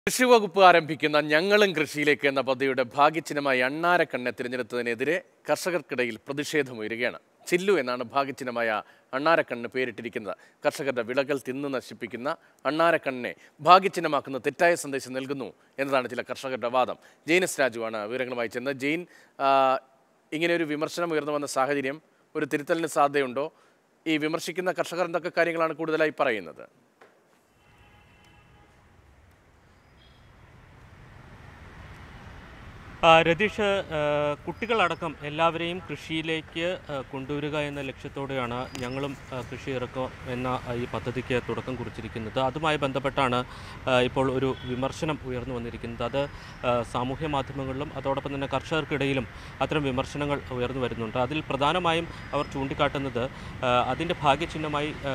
കൃഷി വകുപ്പ് ആരംഭിക്കുന്ന ഞങ്ങളും കൃഷിയിലേക്ക് എന്ന പദ്ധതിയുടെ ഭാഗ്യചിഹ്നമായി അണ്ണാരക്കണ്ണെ തിരഞ്ഞെടുത്തതിനെതിരെ കർഷകർക്കിടയിൽ പ്രതിഷേധമുയരുകയാണ് ചില്ലു എന്നാണ് ഭാഗ്യചിഹ്നമായ അണ്ണാരക്കണ്ണിന് പേരിട്ടിരിക്കുന്നത് കർഷകരുടെ വിളകൾ തിന്നു നശിപ്പിക്കുന്ന അണ്ണാരക്കണ്ണിനെ ഭാഗ്യചിഹ്നമാക്കുന്ന തെറ്റായ സന്ദേശം നൽകുന്നു എന്നതാണ് ചില കർഷകരുടെ വാദം ജെയിനസ് രാജുവാണ് വിവരങ്ങളുമായി ചെന്നത് ജെയിൻ ആ, ഇങ്ങനെ ഒരു വിമർശനം ഉയർന്നു വന്ന സാഹചര്യം ഒരു തിരുത്തലിന് സാധ്യതയുണ്ടോ ഈ വിമർശിക്കുന്ന കർഷകർ എന്തൊക്കെ കാര്യങ്ങളാണ് കൂടുതലായി പറയുന്നത് ആ, രതീഷ് ആ, കുട്ടികളടക്കം എല്ലാവരെയും കൃഷിയിലേക്ക് ആ, കൊണ്ടുവരിക എന്ന ലക്ഷ്യത്തോടെയാണ് ഞങ്ങളും ആ, കൃഷി ഇറക്കം എന്ന ആ, ഈ പദ്ധതിക്ക് തുടക്കം കുറിച്ചിരിക്കുന്നത് അതുമായി ബന്ധപ്പെട്ടാണ് ആ, ഇപ്പോൾ ഒരു വിമർശനം ഉയർന്നു വന്നിരിക്കുന്നത് അത് ആ, സാമൂഹ്യ മാധ്യമങ്ങളിലും അതോടൊപ്പം തന്നെ കർഷകർക്കിടയിലും അത്തരം വിമർശനങ്ങൾ ഉയർന്നു വരുന്നുണ്ട് അതിൽ പ്രധാനമായും അവർ ചൂണ്ടിക്കാട്ടുന്നത് ആ, അതിൻ്റെ ഭാഗ്യചിഹ്നമായി ആ,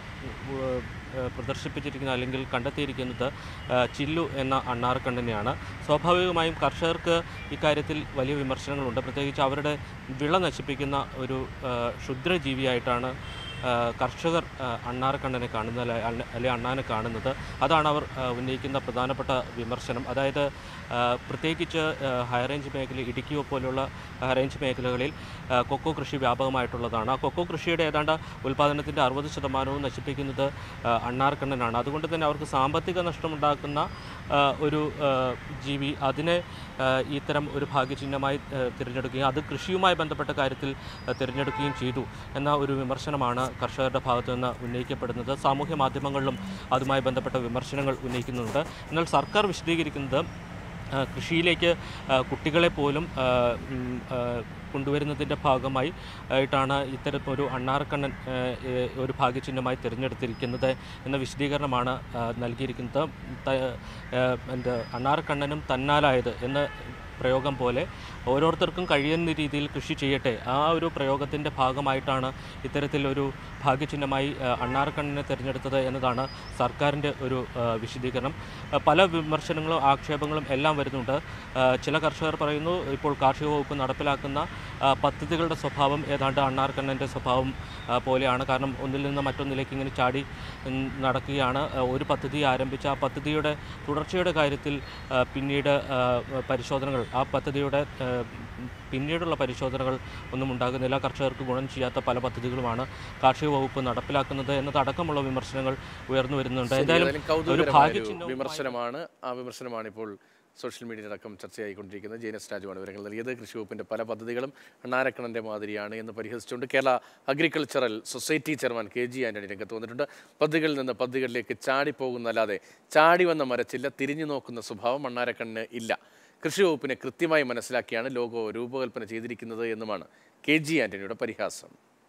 ഉ- ഏഹ് പ്രദർശിപ്പിച്ചിരിക്കുന്ന അല്ലെങ്കിൽ കണ്ടെത്തിയിരിക്കുന്നത് ഏഹ് ചില്ലു എന്ന അണ്ണാർക്കണ്ണനെയാണ് സ്വാഭാവികമായും കർഷകർക്ക് ഇക്കാര്യത്തിൽ വലിയ വിമർശനങ്ങളുണ്ട് പ്രത്യേകിച്ച് അവരുടെ വിള നശിപ്പിക്കുന്ന ഒരു ഏഹ് ക്ഷുദ്രജീവിയായിട്ടാണ് ഏഹ് കർഷകർ ഏഹ് അണ്ണാർക്കണ്ണനെ കാണുന്നത് അല്ലെ അണ്ണ- അല്ലെ അണ്ണാനെ കാണുന്നത് അതാണ് അവർ ഏഹ് ഉന്നയിക്കുന്ന പ്രധാനപ്പെട്ട വിമർശനം അതായത് ഏഹ് പ്രത്യേകിച്ച് ഏഹ് ഹൈറേഞ്ച് മേഖല ഇടുക്കി പോലുള്ള ഹൈറേഞ്ച് മേഖലകളിൽ ഏഹ് കൊക്കോ കൃഷി വ്യാപകമായിട്ടുള്ളതാണ് ആ കൊക്കോ കൃഷിയുടെ ഏതാണ്ട് ഉൽപ്പാദനത്തിൻ്റെ അറുപത് ശതമാനവും നശിപ്പിക്കുന്നത് ഏഹ് അണ്ണാർക്കണ്ണനാണ് അതുകൊണ്ട് തന്നെ അവർക്ക് സാമ്പത്തിക നഷ്ടമുണ്ടാക്കുന്ന ഏഹ് ഒരു ഏഹ് ജീവി അതിനെ ഏഹ് ഇത്തരം ഒരു ഭാഗ്യചിഹ്നമായി ഏഹ് തിരഞ്ഞെടുക്കുകയും അത് കൃഷിയുമായി ബന്ധപ്പെട്ട കാര്യത്തിൽ ഏഹ് തിരഞ്ഞെടുക്കുകയും ചെയ്തു എന്ന ഒരു വിമർശനമാണ് കർഷകരുടെ ഭാഗത്തു നിന്ന് ഉന്നയിക്കപ്പെടുന്നത് സാമൂഹ്യ മാധ്യമങ്ങളിലും അതുമായി ബന്ധപ്പെട്ട വിമർശനങ്ങൾ ഉന്നയിക്കുന്നുണ്ട് എന്നാൽ സർക്കാർ വിശദീകരിക്കുന്നത് ആ, കൃഷിയിലേക്ക് ആ, കുട്ടികളെ പോലും ആ, ഉം, ആ, കൊണ്ടുവരുന്നതിൻ്റെ ഭാഗമായി ആയിട്ടാണ് ഇത്തരം ഒരു അണ്ണാറക്കണ്ണൻ ആ, ഏ, ഒരു ഭാഗ്യചിഹ്നമായി തിരഞ്ഞെടുത്തിരിക്കുന്നത് എന്ന വിശദീകരണമാണ് ആ, നൽകിയിരിക്കുന്നത് ത- ആ, എന്ത് അണ്ണാറക്കണ്ണനും തന്നാലായത് എന്ന് പ്രയോഗം പോലെ ഓരോരുത്തർക്കും കഴിയുന്ന രീതിയിൽ കൃഷി ചെയ്യട്ടെ ആ ഒരു പ്രയോഗത്തിൻ്റെ ഭാഗമായിട്ടാണ് ഇത്തരത്തിലൊരു ഭാഗ്യചിഹ്നമായി ആ, അണ്ണാറക്കണ്ണനെ തിരഞ്ഞെടുത്തത് എന്നതാണ് സർക്കാരിൻ്റെ ഒരു ആ, വിശദീകരണം ആ, പല വിമർശനങ്ങളും ആക്ഷേപങ്ങളും എല്ലാം വരുന്നുണ്ട് ആ, ചില കർഷകർ പറയുന്നു ഇപ്പോൾ കാർഷിക വകുപ്പ് നടപ്പിലാക്കുന്ന ആ, പദ്ധതികളുടെ സ്വഭാവം ഏതാണ്ട് അണ്ണാർക്കണ്ണൻ്റെ സ്വഭാവം ആ, പോലെയാണ് കാരണം ഒന്നിൽ നിന്ന് മറ്റൊന്നിലേക്ക് ഇങ്ങനെ ചാടി ഉം, നടക്കുകയാണ് ആ, ഒരു പദ്ധതി ആരംഭിച്ച ആ പദ്ധതിയുടെ തുടർച്ചയുടെ കാര്യത്തിൽ ആ, പിന്നീട് ആ, പരിശോധനകൾ ആ പദ്ധതിയുടെ ആ, പിന്നീടുള്ള പരിശോധനകൾ ഒന്നും ഉണ്ടാകുന്നില്ല കർഷകർക്ക് ഗുണം ചെയ്യാത്ത പല പദ്ധതികളുമാണ് കാർഷിക വകുപ്പ് നടപ്പിലാക്കുന്നത് എന്നതടക്കമുള്ള വിമർശനങ്ങൾ ഉയർന്നു വരുന്നുണ്ട് ശരി, എന്തായാലും ഏതായാലും ഒരു കൗതുകകരമായ ഒരു ഭാഗ്യചിഹ്നവും വിമർശനമാണ് ആ വിമർശനമാണ് ഇപ്പോൾ സോഷ്യൽ മീഡിയയിലടക്കം ചർച്ചയായിക്കൊണ്ടിരിക്കുന്നത് ജെയിനസ് രാജുവാണ് വിവരങ്ങൾ നൽകിയത് കൃഷി വകുപ്പിന്റെ പല പദ്ധതികളും അണ്ണാരക്കണ്ണന്റെ മാതിരിയാണ് എന്ന് പരിഹസിച്ചുകൊണ്ട് Kerala agricultural society chairman K G Antony രംഗത്ത് വന്നിട്ടുണ്ട് പദ്ധതികളിൽ നിന്ന് പദ്ധതികളിലേക്ക് ചാടിപ്പോകുന്നല്ലാതെ ചാടി വന്ന മരച്ചില്ല തിരിഞ്ഞു നോക്കുന്ന സ്വഭാവം അണ്ണാരക്കണ്ണിന് ഇല്ല കൃഷി വകുപ്പിനെ കൃത്യമായി മനസ്സിലാക്കിയാണ് ലോഗോ രൂപകൽപ്പന ചെയ്തിരിക്കുന്നത് എന്നുമാണ് കെ ജി ആന്റണിയുടെ പരിഹാസം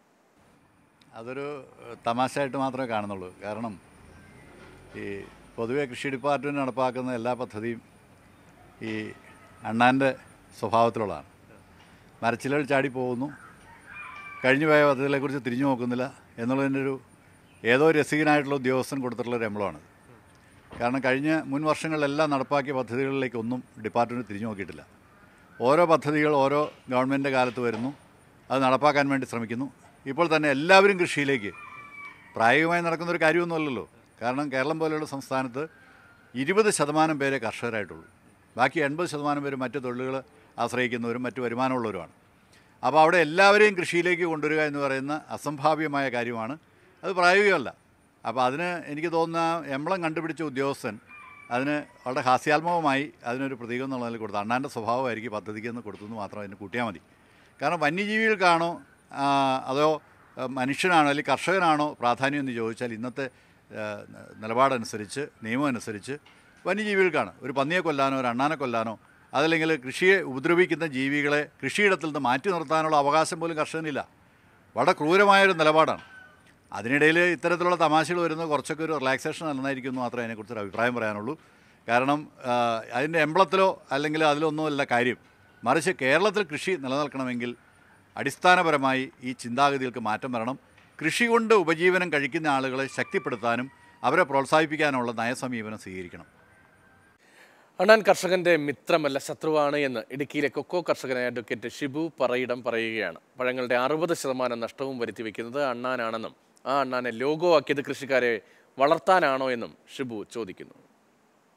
അതൊരു ഏഹ്, തമാശയായിട്ട് മാത്രമേ കാണുന്നുള്ളൂ കാരണം ഈ പൊതുവെ കൃഷി ഡിപ്പാർട്ട്മെൻറ്റ് നടപ്പാക്കുന്ന എല്ലാ പദ്ധതിയും ഈ അണ്ണാൻ്റെ സ്വഭാവത്തിലുള്ളതാണ് മരച്ചിലകൾ ചാടി പോകുന്നു കഴിഞ്ഞു പോയ പദ്ധതികളെക്കുറിച്ച് തിരിഞ്ഞു നോക്കുന്നില്ല എന്നുള്ളതിൻ്റെ ഒരു ഏതോ രസികനായിട്ടുള്ള ഉദ്യോഗസ്ഥൻ കൊടുത്തിട്ടുള്ള ഒരു എംബ്ലമാണ് കാരണം കഴിഞ്ഞ മുൻ വർഷങ്ങളിലെല്ലാം നടപ്പാക്കിയ പദ്ധതികളിലേക്കൊന്നും ഡിപ്പാർട്ട്മെൻറ്റ് തിരിഞ്ഞു നോക്കിയിട്ടില്ല ഓരോ പദ്ധതികൾ ഓരോ ഗവൺമെൻറ്റിൻ്റെ കാലത്ത് വരുന്നു അത് നടപ്പാക്കാൻ വേണ്ടി ശ്രമിക്കുന്നു ഇപ്പോൾ തന്നെ എല്ലാവരും കൃഷിയിലേക്ക് പ്രായോഗികമായി നടക്കുന്ന ഒരു കാര്യമൊന്നുമല്ലല്ലോ കാരണം കേരളം പോലെയുള്ള സംസ്ഥാനത്ത് ഇരുപത് ശതമാനം പേരെ കർഷകരായിട്ടുള്ളൂ ബാക്കി എൺപത് ശതമാനം പേര് മറ്റ് തൊഴിലുകൾ ആശ്രയിക്കുന്നവരും മറ്റ് വരുമാനമുള്ളവരുമാണ് അപ്പോൾ അവിടെ എല്ലാവരെയും കൃഷിയിലേക്ക് കൊണ്ടുവരിക എന്ന് പറയുന്ന അസംഭാവ്യമായ കാര്യമാണ് അത് പ്രായോഗികമല്ല അപ്പോൾ അതിന് എനിക്ക് തോന്നുന്ന എംബ്ലം കണ്ടുപിടിച്ച ഉദ്യോഗസ്ഥൻ അതിന് വളരെ ഹാസ്യാത്മകമായി അതിനൊരു പ്രതീകം എന്നുള്ള നിലയിൽ കൊടുത്തു അണ്ണാൻ്റെ സ്വഭാവമായിരിക്കും പദ്ധതിക്ക് എന്ന് കൊടുത്തു എന്ന് മാത്രം അതിന് കൂട്ടിയാൽ മതി കാരണം വന്യജീവികൾക്കാണോ ആ, അതോ ആ, മനുഷ്യനാണോ അല്ലെങ്കിൽ കർഷകനാണോ പ്രാധാന്യം എന്ന് ചോദിച്ചാൽ ഇന്നത്തെ ആ, നിലപാടനുസരിച്ച് നിയമം അനുസരിച്ച് വന്യജീവികൾക്കാണ് ഒരു പന്നിയെ കൊല്ലാനോ ഒരു അണ്ണാനെ കൊല്ലാനോ അതല്ലെങ്കിൽ കൃഷിയെ ഉപദ്രവിക്കുന്ന ജീവികളെ കൃഷിയിടത്തിൽ നിന്ന് മാറ്റി നിർത്താനുള്ള അവകാശം പോലും കർഷകനില്ല വളരെ ക്രൂരമായൊരു നിലപാടാണ് അതിനിടയിൽ ഇത്തരത്തിലുള്ള തമാശകൾ വരുന്നത് കുറച്ചൊക്കെ ഒരു റിലാക്സേഷൻ നന്നായിരിക്കും എന്ന് മാത്രമേ അതിനെക്കുറിച്ചൊരു അഭിപ്രായം പറയാനുള്ളൂ കാരണം ആ, അതിൻ്റെ എംബ്ലത്തിലോ അല്ലെങ്കിൽ അതിലൊന്നുമല്ല കാര്യം മറിച്ച് കേരളത്തിൽ കൃഷി നിലനിൽക്കണമെങ്കിൽ അടിസ്ഥാനപരമായി ഈ ചിന്താഗതികൾക്ക് മാറ്റം വരണം കൃഷി കൊണ്ട് ഉപജീവനം കഴിക്കുന്ന ആളുകളെ ശക്തിപ്പെടുത്താനും അവരെ പ്രോത്സാഹിപ്പിക്കാനുള്ള നയസമീപനം സ്വീകരിക്കണം അണ്ണാൻ കർഷകന്റെ മിത്രമല്ല ശത്രുവാണ് എന്ന് ഇടുക്കിയിലെ കൊക്കോ കർഷകനായ അഡ്വക്കേറ്റ് ഷിബു പറയിടം പറയുകയാണ് പഴങ്ങളുടെ അറുപത് ശതമാനം നഷ്ടവും വരുത്തി വെക്കുന്നത് അണ്ണാനാണെന്നും ആ അണ്ണാനെ ലോഗോ ആക്കിയത് കൃഷിക്കാരെ വളർത്താനാണോ എന്നും ഷിബു ചോദിക്കുന്നു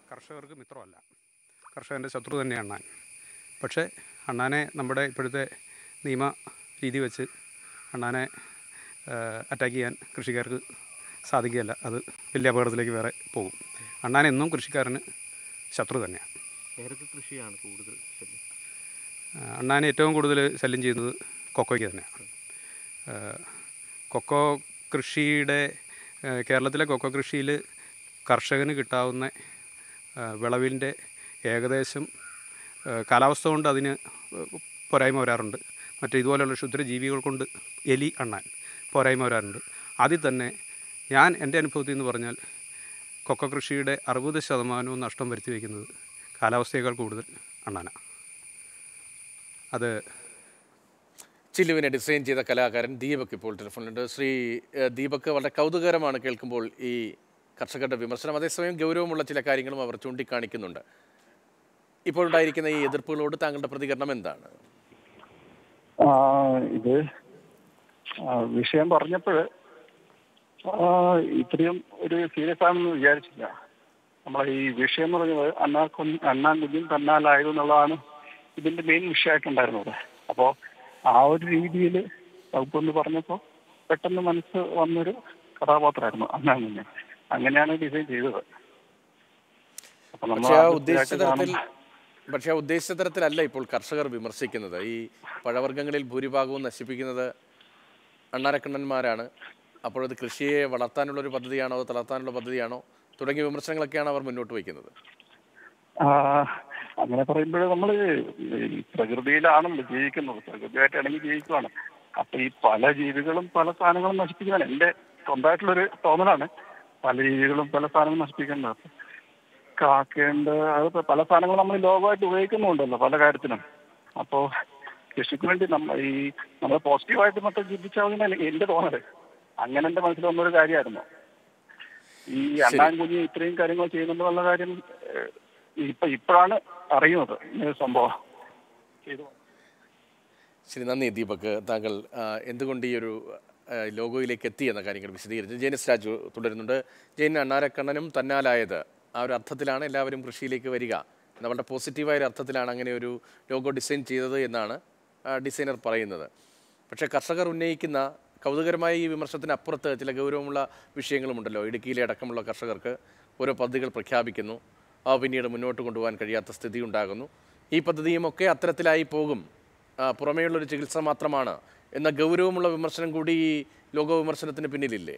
കർഷകർക്ക് മിത്രമല്ല കർഷകൻ്റെ ശത്രു തന്നെയാണ് അണ്ണാൻ പക്ഷേ അണ്ണാനെ നമ്മുടെ ഇപ്പോഴത്തെ നിയമ രീതി വെച്ച് അണ്ണാനെ അറ്റാക്ക് ചെയ്യാൻ കൃഷിക്കാർക്ക് സാധിക്കുകയല്ല അത് വലിയ അപകടത്തിലേക്ക് വേറെ പോകും അണ്ണാൻ എന്നും കൃഷിക്കാരന് ശത്രു തന്നെയാണ് ഏതൊക്കെ കൃഷിയാണ് കൂടുതൽ ശല്യം ആ, അണ്ണാനെ ഏറ്റവും കൂടുതൽ ശല്യം ചെയ്യുന്നത് കൊക്കോയ്ക്ക് തന്നെയാണ് ആ, കൊക്കോ കൃഷിയുടെ ആ, കേരളത്തിലെ കൊക്കോ കൃഷിയിൽ കർഷകന് കിട്ടാവുന്ന ആ, വിളവിൻ്റെ ഏകദേശം ആ, കാലാവസ്ഥ കൊണ്ട് അതിന് പോരായ്മ വരാറുണ്ട് മറ്റേ ഇതുപോലെയുള്ള ക്ഷുദ്രജീവികൾ കൊണ്ട് എലി അണ്ണാൻ പോരായ്മ വരാറുണ്ട് അതിൽ തന്നെ ഞാൻ എൻ്റെ അനുഭവത്തിൽ നിന്ന് പറഞ്ഞാൽ കൊക്കോ കൃഷിയുടെ അറുപത് ശതമാനവും നഷ്ടം വരുത്തി വയ്ക്കുന്നത് കാലാവസ്ഥയേക്കാൾ കൂടുതൽ അണ്ണാനാണ് അത് ചില്ലുവിനെ ഡിസൈൻ ചെയ്ത കലാകാരൻ ദീപക് ഇപ്പോൾ ടെലിഫോണിലുണ്ട് ശ്രീ ഏഹ്, ദീപക് വളരെ കൗതുകകരമാണ് കേൾക്കുമ്പോൾ ഈ കർഷകരുടെ വിമർശനം അതേസമയം ഗൗരവമുള്ള ചില കാര്യങ്ങളും അവർ ചൂണ്ടിക്കാണിക്കുന്നുണ്ട് ഇപ്പോൾ ഉണ്ടായിരിക്കുന്ന ഈ എതിർപ്പുകളോട് താങ്കളുടെ പ്രതികരണം എന്താണ് ആ, ഇത് ആ, വിഷയം പറഞ്ഞപ്പോൾ ഇത്രയും ഒരു സീരിയസ് ആണെന്ന് വിചാരിച്ചില്ല നമ്മളെ ഈ വിഷയം എന്ന് പറയുന്നത് അണ്ണാ കുഞ്ഞ് അണ്ണാൻ കുഞ്ഞും തന്നാലായത് എന്നുള്ളതാണ് ഇതിന്റെ മെയിൻ വിഷയമായിട്ടുണ്ടായിരുന്നത് അപ്പോൾ ആ ഒരു രീതിയിൽ വകുപ്പെന്ന് പറഞ്ഞപ്പോൾ പെട്ടെന്ന് മനസ്സ് വന്നൊരു കഥാപാത്രമായിരുന്നു അണ്ണാൻ കുഞ്ഞ് അങ്ങനെയാണ് ഡിസൈൻ ചെയ്തത് അപ്പൊ നമ്മൾ പക്ഷേ ആ അത് ഉദ്ദേശിച്ച സ്ഥിരമായിട്ട് തരത്തിൽ കാണും. പക്ഷേ ആ ഉദ്ദേശിച്ച തരത്തിലല്ല ഇപ്പോൾ കർഷകർ വിമർശിക്കുന്നത് ഈ പഴവർഗ്ഗങ്ങളിൽ ഭൂരിഭാഗവും നശിപ്പിക്കുന്നത് അണ്ണാരക്കണ്ണന്മാരാണ് അപ്പോൾ അത് കൃഷിയെ വളർത്താനുള്ള ഒരു പദ്ധതിയാണോ അത് തളർത്താനുള്ള പദ്ധതിയാണോ തുടങ്ങിയ വിമർശനങ്ങളൊക്കെയാണ് അവർ മുന്നോട്ട് വയ്ക്കുന്നത് ആ, അങ്ങനെ പറയുമ്പോൾ നമ്മൾ പ്രകൃതിയിലാണല്ലോ ജീവിക്കുന്നത് പ്രകൃതിയായിട്ട് ഇണങ്ങി ജീവിക്കുവാണ് അപ്പൊ ഈ പല ജീവികളും പല സാധനങ്ങളും നശിപ്പിക്കുകയാണ് എന്റെ സ്വന്തമായിട്ടുള്ളൊരു തോന്നലാണ് പല ജീവികളും പല സാധനങ്ങളും നശിപ്പിക്കുന്നത് അപ്പൊ കാക്കേണ്ട അത് ഇപ്പൊ പല സാധനങ്ങളും നമ്മൾ ലോകമായിട്ട് ഉപയോഗിക്കുന്നുണ്ടല്ലോ പല കാര്യത്തിനും അപ്പോ കൃഷിക്ക് വേണ്ടി നമ്മ ഈ നമ്മൾ പോസിറ്റീവായിട്ട് മൊത്തം ചിന്തിച്ചാൽ മതി എന്റെ തോന്നല് അങ്ങനെ എന്റെ മനസ്സിൽ വന്നൊരു കാര്യമായിരുന്നു ഈ അണ്ണാൻ കുഞ്ഞ് ഇത്രയും കാര്യങ്ങൾ ചെയ്യുന്നുണ്ടെന്നുള്ള കാര്യം ഏഹ്, ഇപ്പൊ ഇപ്പോഴാണ് അറിയുന്നത് ഇങ്ങനെ ഒരു സംഭവം ചെയ്തു ശരി നന്ദി ദീപക് താങ്കൾ ആ, എന്തുകൊണ്ട് ഈ ഒരു ആ, ലോഗോയിലേക്ക് എത്തി എന്ന കാര്യങ്ങൾ വിശദീകരിച്ചു ജെനിസ് രാജു തുടരുന്നുണ്ട് ജെയിൻ അണ്ണാരക്കണ്ണനും തന്നാലായത് ആ ഒരു അർത്ഥത്തിലാണ് എല്ലാവരും കൃഷിയിലേക്ക് വരിക എന്ന വളരെ പോസിറ്റീവായ ഒരു അർത്ഥത്തിലാണ് അങ്ങനെ ഒരു ലോഗോ ഡിസൈൻ ചെയ്തത് എന്നാണ് ആ, ഡിസൈനർ പറയുന്നത് പക്ഷേ കർഷകർ ഉന്നയിക്കുന്ന കൗതുകരമായ ഈ വിമർശനത്തിന് അപ്പുറത്ത് ചില ഗൗരവമുള്ള വിഷയങ്ങളുമുണ്ടല്ലോ ഇടുക്കിയിലെ അടക്കമുള്ള കർഷകർക്ക് ഓരോ പദ്ധതികൾ പ്രഖ്യാപിക്കുന്നു അവ പിന്നീട് മുന്നോട്ട് കൊണ്ടുപോകാൻ കഴിയാത്ത സ്ഥിതി ഉണ്ടാകുന്നു ഈ പദ്ധതിയുമൊക്കെ അത്തരത്തിലായി പോകും ആ, പുറമേയുള്ളൊരു ചികിത്സ മാത്രമാണ് എന്ന ഗൗരവമുള്ള വിമർശനം കൂടി ഈ ലോക വിമർശനത്തിന് പിന്നിലില്ലേ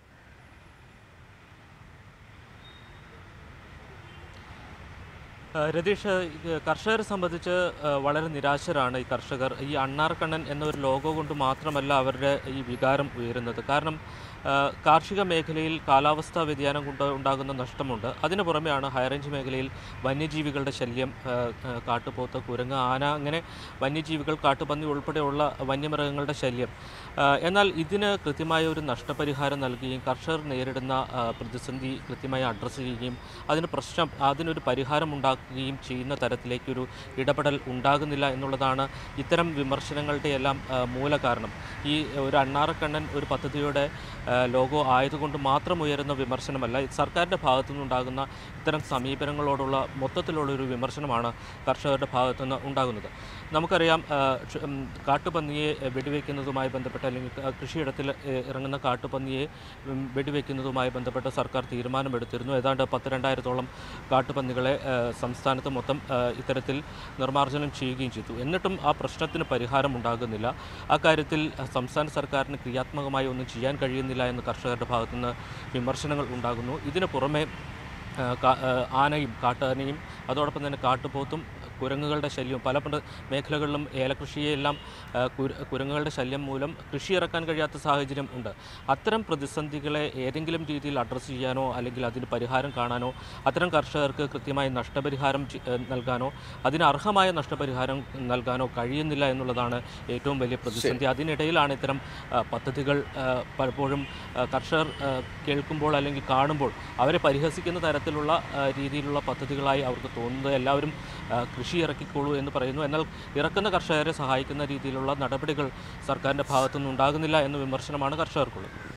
ആ, രതീഷ് ഇത് കർഷകരെ സംബന്ധിച്ച് ആ, വളരെ നിരാശരാണ് ഈ കർഷകർ ഈ അണ്ണാർക്കണ്ണൻ എന്നൊരു ലോഗോ കൊണ്ട് മാത്രമല്ല അവരുടെ ഈ വികാരം ഉയരുന്നത് കാരണം ആ, കാർഷിക മേഖലയിൽ കാലാവസ്ഥാ വ്യതിയാനം കൊണ്ട് ഉണ്ടാകുന്ന നഷ്ടമുണ്ട് അതിനു പുറമെയാണ് ഹൈറേഞ്ച് മേഖലയിൽ വന്യജീവികളുടെ ശല്യം ആ, ആ, കാട്ടുപോത്ത് കുരങ്ങ് ആന അങ്ങനെ വന്യജീവികൾ കാട്ടുപന്നി ഉൾപ്പെടെയുള്ള വന്യമൃഗങ്ങളുടെ ശല്യം ആ, എന്നാൽ ഇതിന് കൃത്യമായ ഒരു നഷ്ടപരിഹാരം നൽകുകയും കർഷകർ നേരിടുന്ന ആ, പ്രതിസന്ധി കൃത്യമായി അഡ്രസ്സ് ചെയ്യുകയും അതിന് പ്രശ്നം അതിനൊരു പരിഹാരം ഉണ്ടാക്കുകയും ചെയ്യുന്ന തരത്തിലേക്കൊരു ഇടപെടൽ ഉണ്ടാകുന്നില്ല എന്നുള്ളതാണ് ഇത്തരം വിമർശനങ്ങളുടെ എല്ലാം ആ, മൂല കാരണം ഈ ഒരു അണ്ണാറക്കണ്ണൻ ഒരു പദ്ധതിയുടെ ആ, ലോഗോ ആയതുകൊണ്ട് മാത്രം ഉയരുന്ന വിമർശനമല്ല ഇത് സർക്കാരിൻ്റെ ഭാഗത്തു നിന്നുണ്ടാകുന്ന ഇത്തരം സമീപനങ്ങളോടുള്ള മൊത്തത്തിലുള്ള ഒരു വിമർശനമാണ് കർഷകരുടെ ഭാഗത്തു നിന്ന് ഉണ്ടാകുന്നത് നമുക്കറിയാം ആ, ക്ഷ- ഉം, കാട്ടുപന്നിയെ വെടിവെക്കുന്നതുമായി ബന്ധപ്പെട്ട് അല്ലെങ്കിൽ ക- കൃഷിയിടത്തിൽ ഏ, ഇറങ്ങുന്ന കാട്ടുപന്നിയെ ഉം, വെടിവെക്കുന്നതുമായി ബന്ധപ്പെട്ട് സർക്കാർ തീരുമാനമെടുത്തിരുന്നു ഏതാണ്ട് പത്ത് രണ്ടായിരത്തോളം കാട്ടുപന്നികളെ ആ, സംസ്ഥാനത്ത് മൊത്തം ആ, ഇത്തരത്തിൽ നിർമ്മാർജ്ജനം ചെയ്യുകയും ചെയ്തു എന്നിട്ടും ആ പ്രശ്നത്തിന് പരിഹാരം ഉണ്ടാകുന്നില്ല ആ കാര്യത്തിൽ ആ, സംസ്ഥാന സർക്കാരിന് ക്രിയാത്മകമായി ഒന്നും ചെയ്യാൻ കഴിയുന്നില്ല എന്ന് കർഷകരുടെ ഭാഗത്തുനിന്ന് വിമർശനങ്ങൾ ഉണ്ടാകുന്നു ഇതിന് പുറമെ ആ, കാ- ആ, ആനയും കാട്ടാനയും അതോടൊപ്പം തന്നെ കാട്ടുപോത്തും കുരങ്ങുകളുടെ ശല്യവും പല പല മേഖലകളിലും ഏലകൃഷിയെല്ലാം ആ, കുര- കുരങ്ങുകളുടെ ശല്യം മൂലം കൃഷി ഇറക്കാൻ കഴിയാത്ത സാഹചര്യം ഉണ്ട് അത്തരം പ്രതിസന്ധികളെ ഏതെങ്കിലും രീതിയിൽ അഡ്രസ്സ് ചെയ്യാനോ അല്ലെങ്കിൽ അതിന് പരിഹാരം കാണാനോ അത്തരം കർഷകർക്ക് കൃത്യമായി നഷ്ടപരിഹാരം ചെ- ഏ, നൽകാനോ അതിന് അർഹമായ നഷ്ടപരിഹാരം നൽകാനോ കഴിയുന്നില്ല എന്നുള്ളതാണ് ഏറ്റവും വലിയ പ്രതിസന്ധി അതിനിടയിലാണ് ഇത്തരം ആ, പദ്ധതികൾ ആ, പലപ്പോഴും ആ, കർഷകർ ആ, കേൾക്കുമ്പോൾ അല്ലെങ്കിൽ കാണുമ്പോൾ അവരെ പരിഹസിക്കുന്ന തരത്തിലുള്ള ആ, രീതിയിലുള്ള പദ്ധതികളായി അവർക്ക് തോന്നുന്നത് എല്ലാവരും ആ, കൃഷി ഇറക്കിക്കോളൂ എന്ന് പറയുന്നു എന്നാൽ ഇറക്കുന്ന കർഷകരെ സഹായിക്കുന്ന രീതിയിലുള്ള നടപടികൾ സർക്കാരിൻ്റെ ഭാഗത്തുനിന്ന് ഉണ്ടാകുന്നില്ല എന്ന വിമർശനമാണ് കർഷകർക്കുള്ളത്